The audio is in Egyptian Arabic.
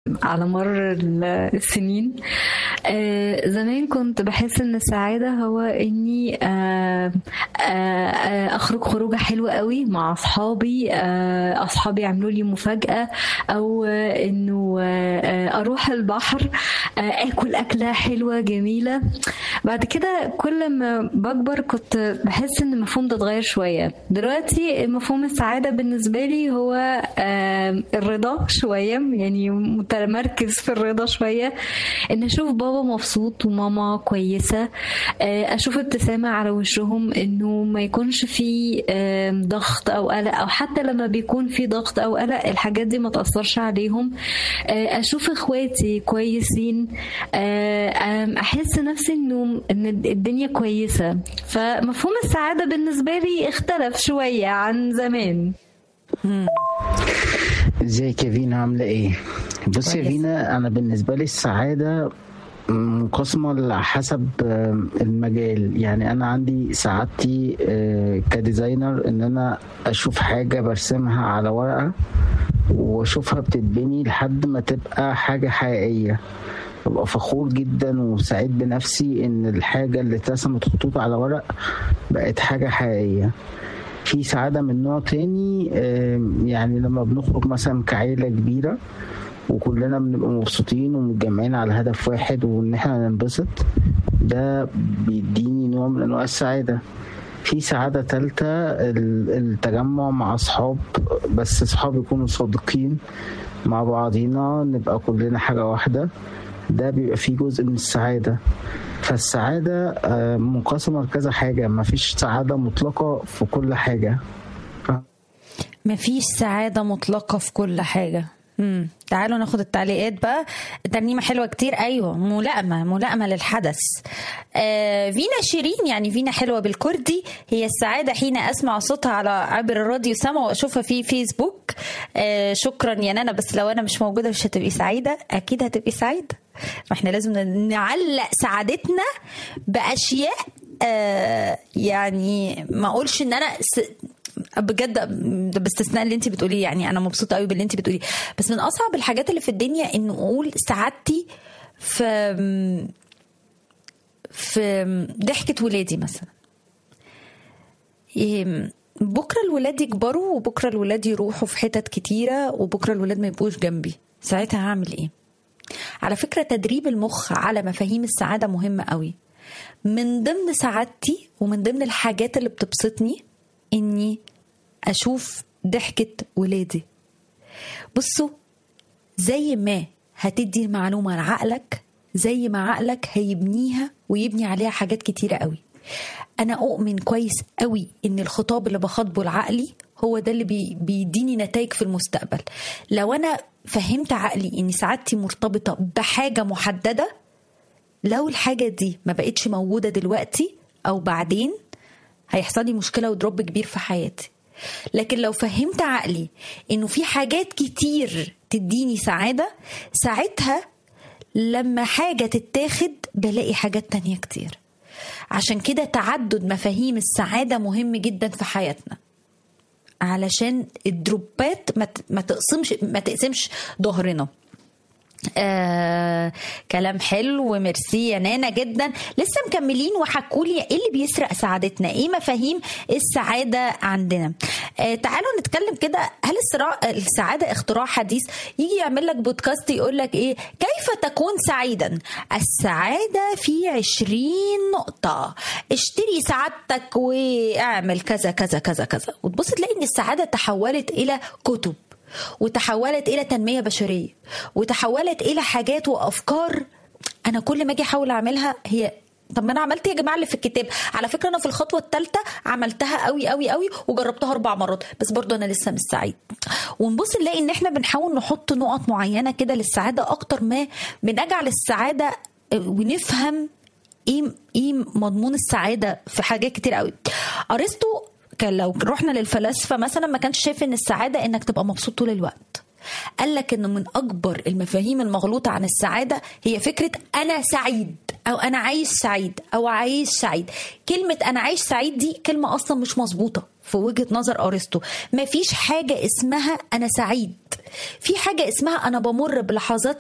على مر السنين آه زمان كنت بحس ان السعادة هو اني آه آه اخرج خروجة حلوة قوي مع اصحابي آه اصحابي يعملوا لي مفاجأة او آه انه آه اروح البحر آه اكل اكلة حلوة جميلة بعد كده كل ما بكبر كنت بحس ان المفهوم ده اتغير شوية دلوقتي مفهوم السعادة بالنسبة لي هو آه الرضا شوية يعني متمركز في الرضا شوية ان اشوف بابا مبسوط وماما كويسة اشوف ابتسامة على وشهم انه ما يكونش في ضغط او قلق او حتى لما بيكون في ضغط او قلق الحاجات دي ما تأثرش عليهم اشوف اخواتي كويسين احس نفسي انه ان الدنيا كويسة فمفهوم السعادة بالنسبة لي اختلف شوية عن زمان ازيك يا فينا عامله ايه بصي يا فينا انا بالنسبه لي السعاده منقسمة على حسب المجال يعني أنا عندي سعادتي كديزاينر إن أنا أشوف حاجة برسمها على ورقة وأشوفها بتتبني لحد ما تبقى حاجة حقيقية ببقى فخور جدا وسعيد بنفسي إن الحاجة اللي اترسمت خطوط على ورق بقت حاجة حقيقية في سعادة من نوع تاني يعني لما بنخرج مثلا كعيلة كبيرة وكلنا بنبقى مبسوطين ومتجمعين على هدف واحد وان احنا ننبسط ده بيديني نوع من انواع السعادة في سعادة تالتة التجمع مع أصحاب بس أصحاب يكونوا صادقين مع بعضينا نبقى كلنا حاجة واحدة ده بيبقى فيه جزء من السعادة فالسعادة منقسمة لكذا حاجة مفيش سعادة مطلقة في كل حاجة مفيش سعادة مطلقة في كل حاجة مم. تعالوا ناخد التعليقات بقى ترنيمة حلوة كتير أيوة ملائمة ملائمة للحدث آه فينا شيرين يعني فينا حلوة بالكردي هي السعادة حين أسمع صوتها على عبر الراديو سما وأشوفها في فيسبوك آه شكرا يا نانا بس لو أنا مش موجودة مش هتبقي سعيدة أكيد هتبقي سعيدة ما احنا لازم نعلق سعادتنا بأشياء آه يعني ما أقولش إن أنا س... بجد ده باستثناء اللي انت بتقوليه يعني انا مبسوطه قوي باللي انت بتقوليه بس من اصعب الحاجات اللي في الدنيا انه اقول سعادتي في في ضحكه ولادي مثلا بكره الولاد يكبروا وبكره الولاد يروحوا في حتت كتيره وبكره الولاد ما يبقوش جنبي ساعتها هعمل ايه على فكره تدريب المخ على مفاهيم السعاده مهمه قوي من ضمن سعادتي ومن ضمن الحاجات اللي بتبسطني اني اشوف ضحكة ولادي بصوا زي ما هتدي المعلومة لعقلك زي ما عقلك هيبنيها ويبني عليها حاجات كتيرة قوي انا اؤمن كويس قوي ان الخطاب اللي بخاطبه لعقلي هو ده اللي بي بيديني نتائج في المستقبل لو انا فهمت عقلي ان سعادتي مرتبطة بحاجة محددة لو الحاجة دي ما بقتش موجودة دلوقتي او بعدين هيحصل لي مشكله ودروب كبير في حياتي لكن لو فهمت عقلي انه في حاجات كتير تديني سعاده ساعتها لما حاجه تتاخد بلاقي حاجات تانية كتير عشان كده تعدد مفاهيم السعاده مهم جدا في حياتنا علشان الدروبات ما تقسمش ما تقسمش ظهرنا آه، كلام حلو وميرسي يا نانا جدا لسه مكملين وحكوا لي ايه اللي بيسرق سعادتنا ايه مفاهيم السعاده عندنا آه تعالوا نتكلم كده هل الصراع السعاده اختراع حديث يجي يعمل لك بودكاست يقول لك ايه كيف تكون سعيدا السعاده في عشرين نقطه اشتري سعادتك واعمل كذا كذا كذا كذا وتبص تلاقي ان السعاده تحولت الى كتب وتحولت الى تنميه بشريه وتحولت الى حاجات وافكار انا كل ما اجي احاول اعملها هي طب ما انا عملت يا جماعه اللي في الكتاب على فكره انا في الخطوه الثالثه عملتها قوي قوي قوي وجربتها اربع مرات بس برضه انا لسه مش سعيد ونبص نلاقي ان احنا بنحاول نحط نقط معينه كده للسعاده اكتر ما بنجعل السعاده ونفهم ايه ايه مضمون السعاده في حاجات كتير قوي ارسطو كان لو رحنا للفلاسفه مثلا ما كانش شايف ان السعاده انك تبقى مبسوط طول الوقت قال لك ان من اكبر المفاهيم المغلوطه عن السعاده هي فكره انا سعيد او انا عايش سعيد او عايش سعيد كلمه انا عايش سعيد دي كلمه اصلا مش مظبوطه في وجهه نظر ارسطو ما فيش حاجه اسمها انا سعيد في حاجه اسمها انا بمر بلحظات